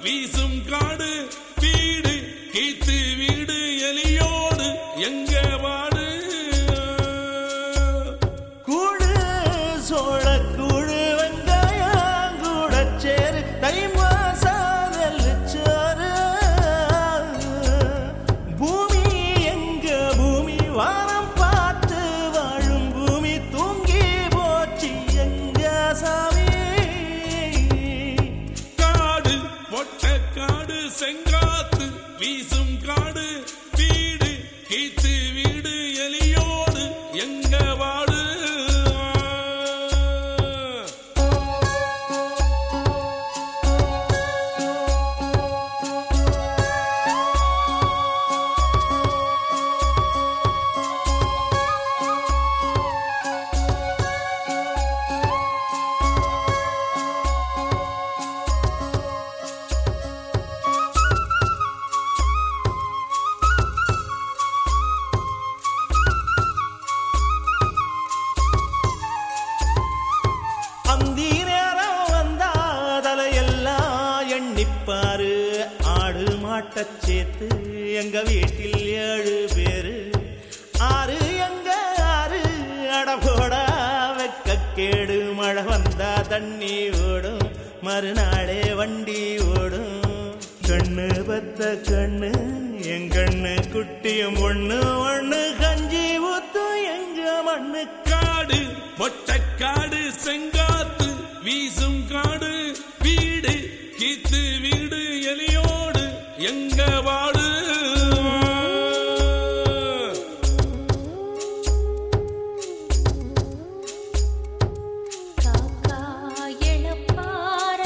வீசும் காடு வீடு கீத்து வீடு எலியோடு எங்க வாடு கூடு சோழ கூடு வெங்காயம் கூட சேரு தை மாசம் நெல்லுச்சோறு பூமி எங்க பூமி வானம் பார்த்து வாழும் பூமி தூங்கி போச்சு எங்க சாமி காடு பொட்ட காடு செங்காத்து வீசும் காடு வீடு கீத்து வீடு எலியோடு எங்க வாடு அந்தி நேரம் வந்தா தலையெல்லாம் எண்ணிப்பாரு ஆடு மாட்டச் சேர்த்து எங்க வீட்டில் ஏழு பேரு ஆறு எங்க ஆறு அடபோட வெக்க கேடு மழை வந்தா தண்ணி ஓடும் மறுநாளே வண்டி ஓடும் கண்ணு பத்த கண்ணு என் கண்ணு குட்டியும் ஒண்ணு ஒண்ணு கஞ்சி ஊத்தும் எங்க மண்ணு காடு பொட்டக்காடு செங்காத்து வீசும் காடு வீடு கீத்து வீடு எலியோடு எங்க வாடு காக்கா எழப்பார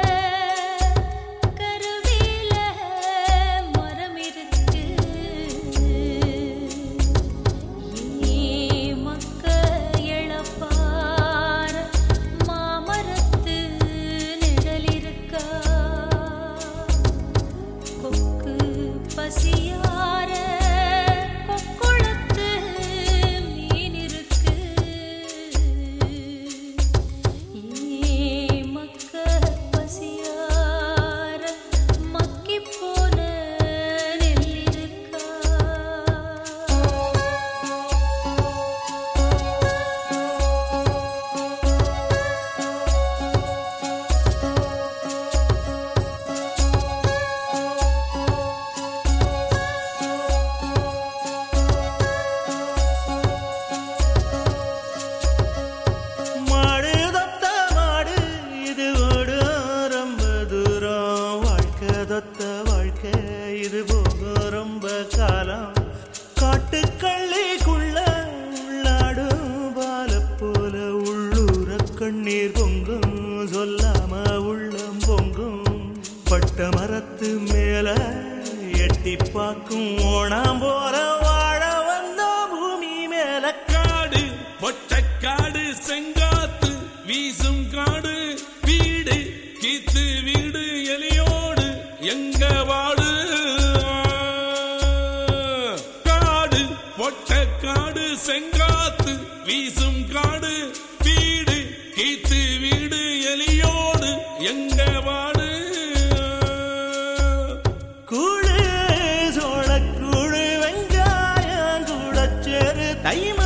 கருவேல மரம் இருக்கு ஏ மக்க எழப்பார மாமரத்து நிழல் இருக்கா கொக்கு பசியார கொக்குளத்து மீன் இருக்கு ஏ மக்க பசியார மக்கிப் போன நெல் இருக்கா மாடு தொத்த மாடு இது ஓடும் ரொம்ப தூரம் வாழ்க்கை தொத்த வாழ்க்கை இது போகும் ரொம்ப காலம் காட்டுக்கள்ளிக்குள்ள உள்ளாடும் பால போல உள்ளூர கண்ணீர் பொங்கும் சொல்லாம உள்ளம் பொங்கும் பட்ட மரத்து மேல எட்டி பார்க்கும் ஓணாம் போல வாழ வந்த பூமி மேல காடு பொட்டக்காடு செங்காத்து வீசும் காடு வீடு கீத்து வீடு எலியோடு எங்க வாடு காடு பொட்டக்காடு செங்காத்து வீசும் காடு வீடு கீத்து வீடு எலியோடு எங்க வாடு கூழு சோளக்கூழு வெங்காயம் கூட சேரு தை